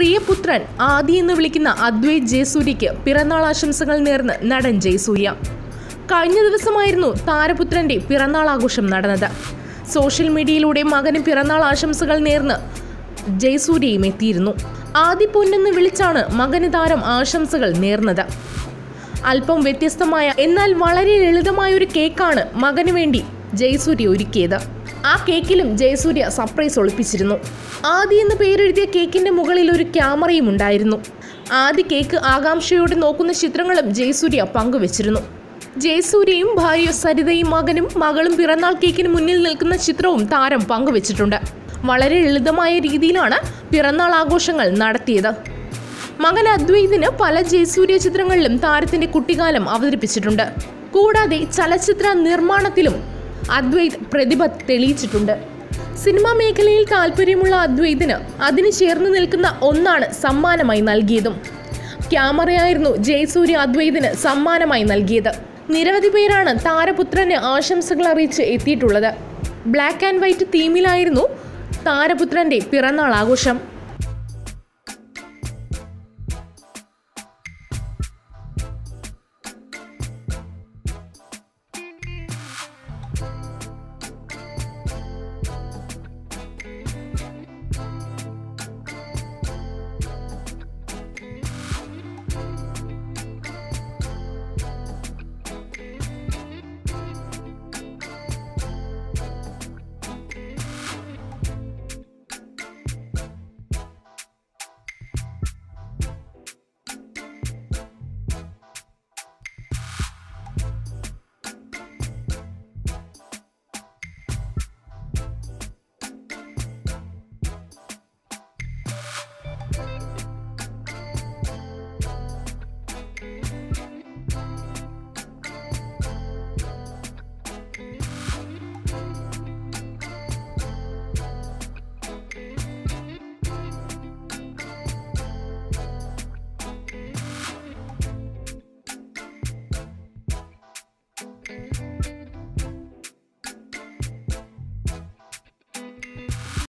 പ്രിയപുത്രൻ ആദി എന്ന് വിളിക്കുന്ന അദ്വൈത് ജയസൂര്യയ്ക്ക് പിറന്നാൾ ആശംസകൾ നേർന്ന് നടൻ ജയസൂര്യ കഴിഞ്ഞ ദിവസമായിരുന്നു താരപുത്രന്റെ പിറന്നാൾ ആഘോഷം നടന്നത് സോഷ്യൽ മീഡിയയിലൂടെ മകന് പിറന്നാൾ ആശംസകൾ നേർന്ന് ജയസൂര്യയും എത്തിയിരുന്നു ആദി പൊന്നെന്ന് വിളിച്ചാണ് മകന് താരം ആശംസകൾ നേർന്നത് അല്പം വ്യത്യസ്തമായ എന്നാൽ വളരെ ലളിതമായ ഒരു കേക്കാണ് മകന് വേണ്ടി ജയസൂര്യ ഒരുക്കിയത് ആ കേക്കിലും ജയസൂര്യ സർപ്രൈസ് ഒളിപ്പിച്ചിരുന്നു ആദി എന്ന് പേരെഴുതിയ കേക്കിന്റെ മുകളിൽ ഒരു ക്യാമറയും ഉണ്ടായിരുന്നു ആദി കേക്ക് ആകാംക്ഷയോടെ നോക്കുന്ന ചിത്രങ്ങളും ജയസൂര്യ പങ്കുവച്ചിരുന്നു ജയസൂര്യയും ഭാര്യ സരിതയും മകനും മകളും പിറന്നാൾ കേക്കിന് മുന്നിൽ നിൽക്കുന്ന ചിത്രവും താരം പങ്കുവച്ചിട്ടുണ്ട് വളരെ ലളിതമായ രീതിയിലാണ് പിറന്നാൾ ആഘോഷങ്ങൾ നടത്തിയത് മകൻ അദ്വൈതിന് പല ജയസൂര്യ ചിത്രങ്ങളിലും താരത്തിന്റെ കുട്ടിക്കാലം അവതരിപ്പിച്ചിട്ടുണ്ട് കൂടാതെ ചലച്ചിത്ര നിർമ്മാണത്തിലും അദ്വൈത് പ്രതിഭ തെളിയിച്ചിട്ടുണ്ട് സിനിമാ മേഖലയിൽ താല്പര്യമുള്ള അദ്വൈതിന് അതിന് ചേർന്ന് നിൽക്കുന്ന ഒന്നാണ് സമ്മാനമായി നൽകിയതും ക്യാമറയായിരുന്നു ജയസൂര്യ അദ്വൈതിന് സമ്മാനമായി നൽകിയത് നിരവധി പേരാണ് താരപുത്രന് ആശംസകൾ അറിയിച്ച് എത്തിയിട്ടുള്ളത് ബ്ലാക്ക് ആൻഡ് വൈറ്റ് തീമിലായിരുന്നു താരപുത്രന്റെ പിറന്നാൾ ആഘോഷം